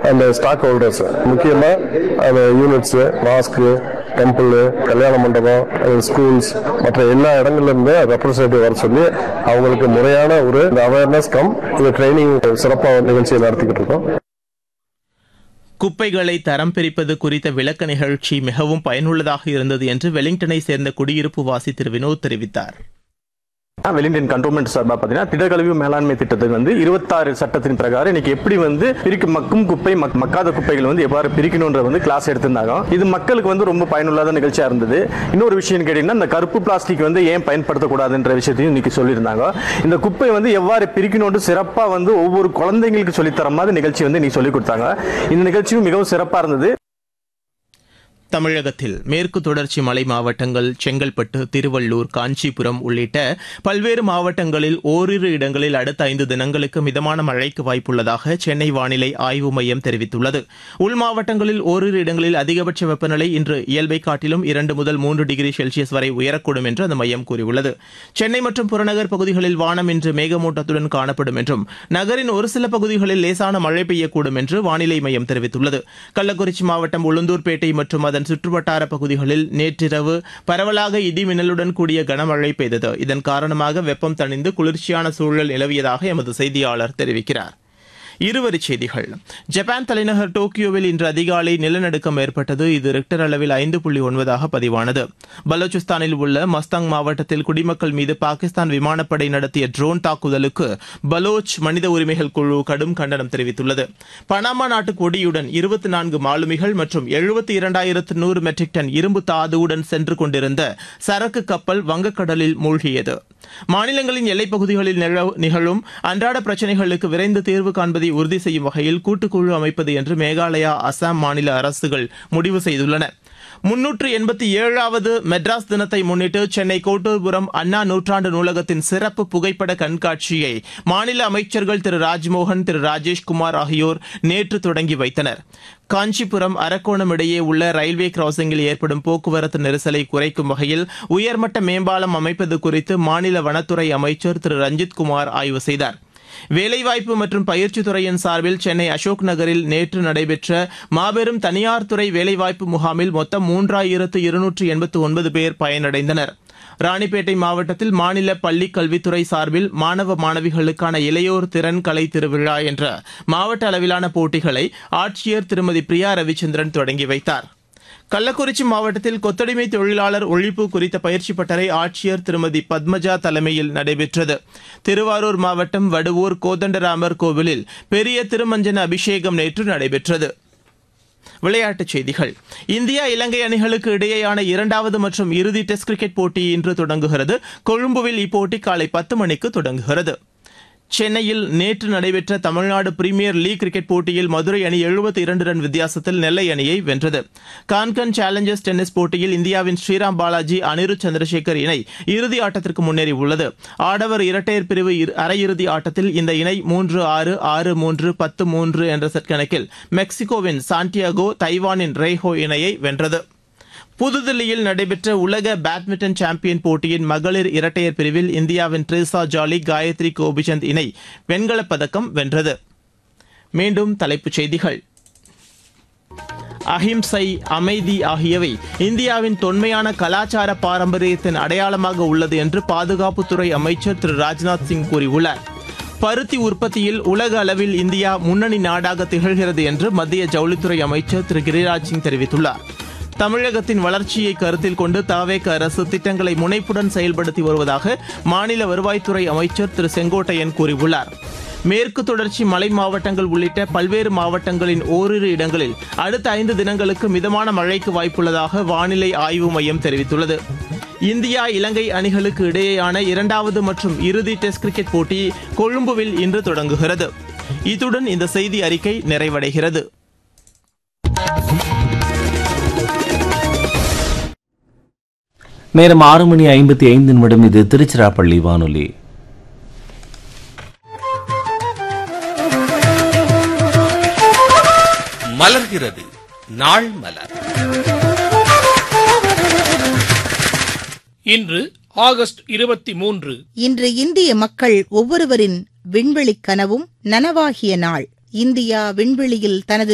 அந்த stock holders முக்கியமா அந்த யூனிட்ஸ் மாஸ்க்கு டெம்பிள் கல்யாண மண்டபம் ஸ்கூல்ஸ் மற்ற எல்லா இடங்கள்ல இருந்து ரெப்ரஸன்டேட்டிவ் வர சொல்லி அவங்களுக்கு முறையான ஒரு அவேர்னஸ் கம் இந்த ட்ரைனிங் சிறப்பாக நிகழ்ச்சியை நடத்திக்கிட்டு இருக்கோம் குப்பைகளை தரம் பிரிப்பது குறித்த விளக்க நிகழ்ச்சி மிகவும் பயனுள்ளதாக இருந்தது என்று வெலிங்டனை சேர்ந்த குடியிருப்பு வாசி திரு வினோத் தெரிவித்தார் வெலிங்டன் கண்டோன்மெண்ட் சார்பாக பார்த்தீங்கன்னா திடக்கழிவு மேலாண்மை திட்டத்துக்கு வந்து இருபத்தாறு சட்டத்தின் பிரகாரம் இன்னைக்கு எப்படி வந்து பிரிக்க மக்கும் குப்பை மக்- மக்காத குப்பைகள் வந்து எவ்வாறு பிரிக்கணும்ன்ற வந்து கிளாஸ் எடுத்திருந்தாங்க இது மக்களுக்கு வந்து ரொம்ப பயனுள்ளத நிகழ்ச்சியா இருந்தது இன்னொரு விஷயம் கேட்டீங்கன்னா இந்த கருப்பு பிளாஸ்டிக் வந்து ஏன் பயன்படுத்தக்கூடாதுன்ற விஷயத்தையும் இன்னைக்கு சொல்லியிருந்தாங்க இந்த குப்பை வந்து எவ்வாறு பிரிக்கணும்னு சிறப்பாக வந்து ஒவ்வொரு குழந்தைங்களுக்கு சொல்லித்தர மாதிரி நிகழ்ச்சி வந்து இன்னைக்கு சொல்லி கொடுத்தாங்க இந்த நிகழ்ச்சியும் மிகவும் சிறப்பாக இருந்தது தமிழகத்தில் மேற்கு தொடர்ச்சி மலை மாவட்டங்கள் செங்கல்பட்டு திருவள்ளூர் காஞ்சிபுரம் உள்ளிட்ட பல்வேறு மாவட்டங்களில் ஓரிரு இடங்களில் அடுத்த ஐந்து தினங்களுக்கு மிதமான மழைக்கு வாய்ப்புள்ளதாக சென்னை வானிலை ஆய்வு மையம் தெரிவித்துள்ளது உள் மாவட்டங்களில் ஓரிரு இடங்களில் அதிகபட்ச வெப்பநிலை இன்று இயல்பை காட்டிலும் இரண்டு முதல் மூன்று டிகிரி செல்சியஸ் வரை உயரக்கூடும் என்று அந்த மையம் கூறியுள்ளது சென்னை மற்றும் புறநகர் பகுதிகளில் வானம் இன்று மேகமூட்டத்துடன் காணப்படும் என்றும் நகரின் ஒரு சில பகுதிகளில் லேசான மழை பெய்யக்கூடும் என்று வானிலை மையம் தெரிவித்துள்ளது கள்ளக்குறிச்சி மாவட்டம் உளுந்தூர்பேட்டை மற்றும் அதன் சுற்றுவட்டார பகுதிகளில் நேற்றிரவு பரவலாக இடி மின்னலுடன் கூடிய கனமழை பெய்தது இதன் காரணமாக வெப்பம் தணிந்து குளிர்ச்சியான சூழல் நிலவியதாக எமது செய்தியாளர் தெரிவிக்கிறார் இருவரிச் செய்திகள் ஜப்பான் தலைநகர் டோக்கியோவில் இன்று அதிகாலை நிலநடுக்கம் ஏற்பட்டது இது ரிக்டர் அளவில் ஐந்து புள்ளி ஒன்பதாக பதிவானது பலூச்சிஸ்தானில் உள்ள மஸ்தாங் மாவட்டத்தில் குடிமக்கள் மீது பாகிஸ்தான் விமானப்படை நடத்திய ட்ரோன் தாக்குதலுக்கு பலோச் மனித உரிமைகள் குழு கடும் கண்டனம் தெரிவித்துள்ளது பனாமா நாட்டு கொடியுடன் இருபத்தி நான்கு மாலுமிகள் மற்றும் எழுபத்தி இரண்டாயிரத்து நூறு மெட்ரிக் டன் இரும்பு தாதுவுடன் சென்று கொண்டிருந்த சரக்கு கப்பல் வங்கக்கடலில் மூழ்கியது மாநிலங்களின் எல்லைப் பகுதிகளில் நிலவு- நிகழும் அன்றாட பிரச்சினைகளுக்கு விரைந்து தீர்வு காண்பதை உறுதி செய்யும் வகையில் கூட்டுக்குழு அமைப்பது என்று மேகாலயா அசாம் மாநில அரசுகள் முடிவு செய்துள்ளன முன்னூற்று எண்பத்தி ஏழாவது மெட்ராஸ் தினத்தை முன்னிட்டு சென்னை கோட்டூர்புரம் அண்ணா நூற்றாண்டு நூலகத்தின் சிறப்பு புகைப்பட கண்காட்சியை மாநில அமைச்சர்கள் திரு ராஜ்மோகன் திரு ராஜேஷ்குமார் ஆகியோர் நேற்று தொடங்கி வைத்தனர் காஞ்சிபுரம் அரக்கோணம் இடையே உள்ள ரயில்வே கிராசிங்கில் ஏற்படும் போக்குவரத்து நெரிசலை குறைக்கும் வகையில் உயர்மட்ட மேம்பாலம் அமைப்பது குறித்து மாநில வனத்துறை அமைச்சர் திரு ரஞ்சித் குமார் ஆய்வு செய்தார் வேலைவாய்ப்பு மற்றும் பயிற்சித் துறையின் சார்பில் சென்னை அசோக் நகரில் நேற்று நடைபெற்ற மாபெரும் தனியார் துறை வேலைவாய்ப்பு முகாமில் மொத்தம் மூன்றாயிரத்து இருநூற்று எண்பத்து ஒன்பது பேர் பயனடைந்தனர் ராணிப்பேட்டை மாவட்டத்தில் மாநில பள்ளிக் கல்வித்துறை சார்பில் மாணவ மாணவிகளுக்கான இளையோர் திறன் கலை திருவிழா என்ற மாவட்ட அளவிலான போட்டிகளை ஆட்சியர் திருமதி பிரியா ரவிச்சந்திரன் தொடங்கி வைத்தார் கள்ளக்குறிச்சி மாவட்டத்தில் கொத்தடிமை தொழிலாளர் ஒழிப்பு குறித்த பயிற்சி பட்டறை ஆட்சியர் திருமதி பத்மஜா தலைமையில் நடைபெற்றது திருவாரூர் மாவட்டம் வடுவூர் கோதண்டராமர் கோவிலில் பெரிய திருமஞ்சன அபிஷேகம் நேற்று நடைபெற்றது விளையாட்டுச் செய்திகள் இந்தியா இலங்கை அணிகளுக்கு இடையேயான இரண்டாவது மற்றும் இறுதி டெஸ்ட் கிரிக்கெட் போட்டி இன்று தொடங்குகிறது கொழும்புவில் இப்போட்டி காலை பத்து மணிக்கு தொடங்குகிறது சென்னையில் நேற்று நடைபெற்ற தமிழ்நாடு பிரீமியர் லீக் கிரிக்கெட் போட்டியில் மதுரை அணி 72 இரண்டு ரன் வித்தியாசத்தில் நெல்லை அணியை வென்றது கான்கன் சேலஞ்சர்ஸ் டென்னிஸ் போட்டியில் இந்தியாவின் ஸ்ரீராம் பாலாஜி அனிருத் சந்திரசேகர் இணை இறுதி ஆட்டத்திற்கு முன்னேறியுள்ளது ஆடவர் இரட்டையர் பிரிவு இரு- அரையிறுதி ஆட்டத்தில் இந்த இணை மூன்று ஆறு ஆறு மூன்று பத்து மூன்று என்ற செட் கணக்கில் மெக்சிகோவின் சாண்டியாகோ தைவானின் ரேஹோ இணையை வென்றது புதுதில்லியில் நடைபெற்ற உலக பேட்மிண்டன் சாம்பியன் போட்டியின் மகளிர் இரட்டையர் பிரிவில் இந்தியாவின் ட்ரேசா ஜாலி காயத்ரி கோபிச்சந்த் இணை வெண்கலப் பதக்கம் வென்றது மீண்டும் தலைப்புச் செய்திகள் அஹிம்சை அமைதி ஆகியவை இந்தியாவின் தொன்மையான கலாச்சார பாரம்பரியத்தின் அடையாளமாக உள்ளது என்று பாதுகாப்புத்துறை அமைச்சர் திரு ராஜ்நாத் சிங் கூறியுள்ளார் பருத்தி உற்பத்தியில் உலக அளவில் இந்தியா முன்னணி நாடாக திகழ்கிறது என்று மத்திய ஜவுளித்துறை அமைச்சர் திரு கிரிராஜ் சிங் தெரிவித்துள்ளார் தமிழகத்தின் வளர்ச்சியை கருத்தில் கொண்டு தாவேக அரசு திட்டங்களை முனைப்புடன் செயல்படுத்தி வருவதாக மாநில வருவாய்த்துறை அமைச்சர் திரு செங்கோட்டையன் கூறியுள்ளார் மேற்கு தொடர்ச்சி மலை மாவட்டங்கள் உள்ளிட்ட பல்வேறு மாவட்டங்களின் ஓரிரு இடங்களில் அடுத்த ஐந்து தினங்களுக்கு மிதமான மழைக்கு வாய்ப்புள்ளதாக வானிலை ஆய்வு மையம் தெரிவித்துள்ளது இந்தியா இலங்கை அணிகளுக்கு இடையேயான இரண்டாவது மற்றும் இறுதி டெஸ்ட் கிரிக்கெட் போட்டி கொழும்புவில் இன்று தொடங்குகிறது இத்துடன் இந்த செய்தி அறிக்கை நிறைவடைகிறது நேரம் ஆறு மணி ஐம்பத்தி ஐந்து நிமிடம் இது திருச்சிராப்பள்ளி வானொலி மலர்கிறது நாள் மலர் இன்று ஆகஸ்ட் இருபத்தி மூன்று இன்று இந்திய மக்கள் ஒவ்வொருவரின் விண்வெளிக் கனவும் நனவாகிய நாள் இந்தியா விண்வெளியில் தனது